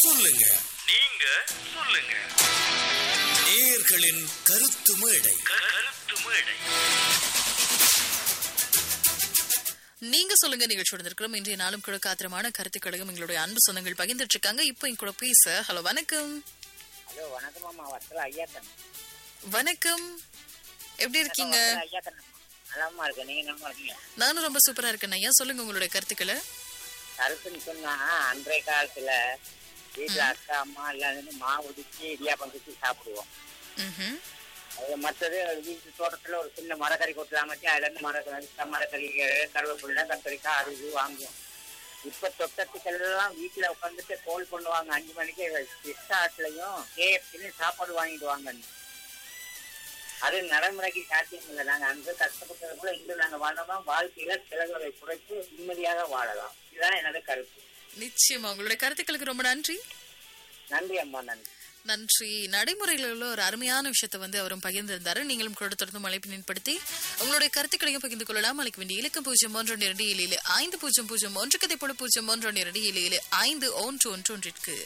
சொல்லுங்க நீங்க சொல்லுங்க நேயர்களின் கருத்து மேடை க- கருத்து மேடை நீங்க சொல்லுங்க நிகழ்ச்சியோட இருக்கிறோம் இன்றைய நாளும் கூட காத்திரமான கருத்துக்களையும் எங்களுடைய அன்பு சொந்தங்கள் பகிர்ந்துட்டு இருக்காங்க இப்போ என் கூட பேச ஹலோ வணக்கம் ஹலோ வணக்கம் அம்மா வத்தல ஐயா கண்ணு வணக்கம் எப்படி இருக்கீங்க ஐயா கண்ணு நலமா இருக்கு நீங்க நல்லா இருக்கீங்க நானும் ரொம்ப சூப்பரா இருக்கேன் ஐயா சொல்லுங்க உங்களுடைய கருத்துக்களை கருத்துன்னு சொன்னா அன்றைய காலத்துல வீட்டுல அக்கா அம்மா எல்லாரும் மாவு உடிச்சு இடியாப்பம் சுத்தி சாப்பிடுவோம் ம்ஹும். அது மற்றது வீட்டு தோட்டத்துல ஒரு சின்ன மரக்கறி கொட்டலாம் வச்சு அதுல இருந்து மரக்கறி மரக்கறி கருவேப்பிள்ளை கத்திரிக்காய் அரிசி வாங்குவோம் இப்ப தொட்டத்துக்கெல்லாம் வீட்டுல உட்காந்துட்டு கோல் பண்ணுவாங்க அஞ்சு மணிக்கு பிஸ்டாட்லயும் கேஎஃப்சிலையும் சாப்பாடு வாங்கிடுவாங்க அது நடைமுறைக்கு சாத்தியம் இல்லை நாங்க அங்க கஷ்டப்பட்டது கூட இன்று நாங்க வாழ்ந்தோம் வாழ்க்கையில செலவுகளை குறைத்து நிம்மதியாக வாழலாம் இதுதான் எனது கருத்து நிச்சயமா உங்களுடைய கருத்துக்களுக்கு ரொம்ப நன்றி நன்றி அம்மா நன்றி நன்றி நடைமுறையில் உள்ள ஒரு அருமையான விஷயத்தை வந்து அவரும் பகிர்ந்திருந்தாரு நீங்களும் கூட தொடர்ந்து மழைப்பின்படுத்தி உங்களுடைய கருத்துக்களையும் பகிர்ந்து கொள்ளலாம் அளிக்க வேண்டிய இலக்கம் பூஜ்ஜியம் ஒன்று இரண்டு ஏழு ஏழு ஐந்து பூஜ்ஜியம் பூஜ்ஜியம் ஒன்று கதை போல பூஜ்ஜியம் ஒன்று இரண்டு ஏழு ஏழு ஐந்து ஒன்று ஒன்று ஒன்றிற்கு